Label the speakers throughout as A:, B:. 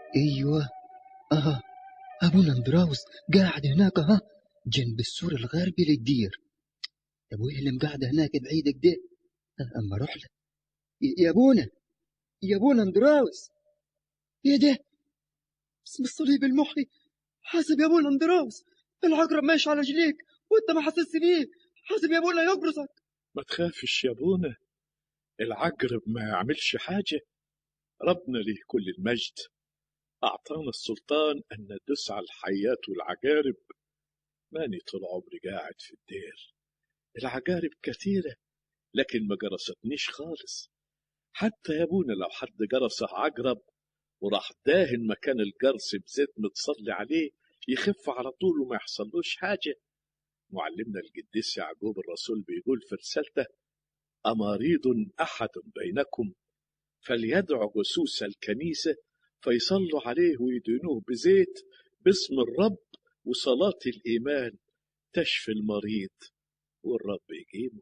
A: ايوه اه ابونا اندراوس قاعد هناك ها جنب السور الغربي للدير طب وايه اللي مقعد هناك بعيد كده اما اروح له يا- يا ابونا يا ابونا اندراوس ايه ده اسم الصليب المحي حاسب يا ابونا اندراوس العقرب ماشي على رجليك وانت ما حاسس بيه حاسب يا ابونا يقرصك
B: ما تخافش يا ابونا العقرب ما يعملش حاجة ربنا له كل المجد أعطانا السلطان أن ندوس على الحيات والعقارب ماني طول عمري قاعد في الدير العقارب كثيرة لكن ما قرصتنيش خالص حتى يا ابونا لو حد قرصه عقرب وراح داهن مكان القرص بزيت متصلي عليه يخف على طول وما يحصلوش حاجة معلمنا القديس يعقوب الرسول بيقول في رسالته أمريض أحد بينكم فليدعو جسوس الكنيسة فيصلوا عليه ويدينوه بزيت باسم الرب وصلاة الإيمان تشفي المريض والرب يقيمه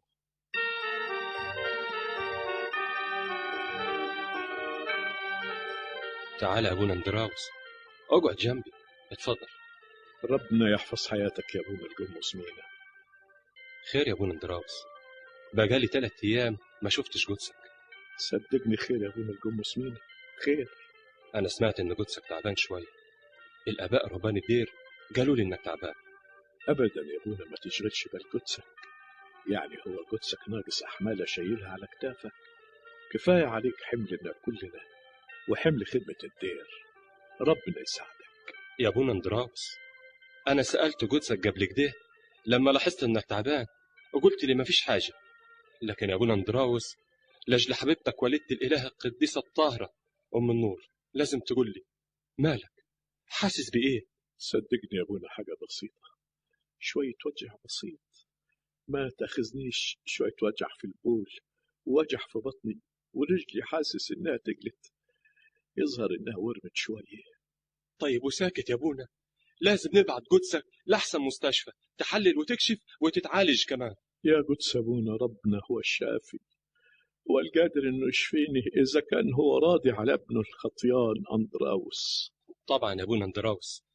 C: تعال يا ابونا اندراوس اقعد جنبي اتفضل
B: ربنا يحفظ حياتك يا ابونا القمص مينا
C: خير يا ابونا اندراوس بقالي تلات ايام ما شفتش جثك
B: صدقني خير يا ابونا القمص مينا خير
C: انا سمعت ان جثك تعبان شويه الاباء رهبان الدير قالوا لي انك تعبان
B: ابدا يا ابونا ما تشغلش بال قدسك يعني هو قدسك ناقص احمال شايلها على كتافك كفايه عليك حملنا كلنا وحمل خدمه الدير ربنا يساعدك
C: يا ابونا اندراوس انا سالت جثك قبل كده لما لاحظت انك تعبان وقلت لي مفيش حاجه لكن يا ابونا اندراوس لاجل حبيبتك والدة الاله القديسه الطاهره ام النور لازم تقول لي مالك حاسس بايه
B: صدقني يا ابونا حاجه بسيطه شويه وجع بسيط ما تاخذنيش شويه وجع في البول ووجع في بطني ورجلي حاسس انها تقلت يظهر انها ورمت شويه
C: طيب وساكت يا ابونا لازم نبعت جثك لاحسن مستشفى تحلل وتكشف وتتعالج كمان
B: يا قدس ابونا ربنا هو الشافي هو القادر انه يشفيني اذا كان هو راضي على ابنه الخطيان اندراوس
C: طبعا يا ابونا اندراوس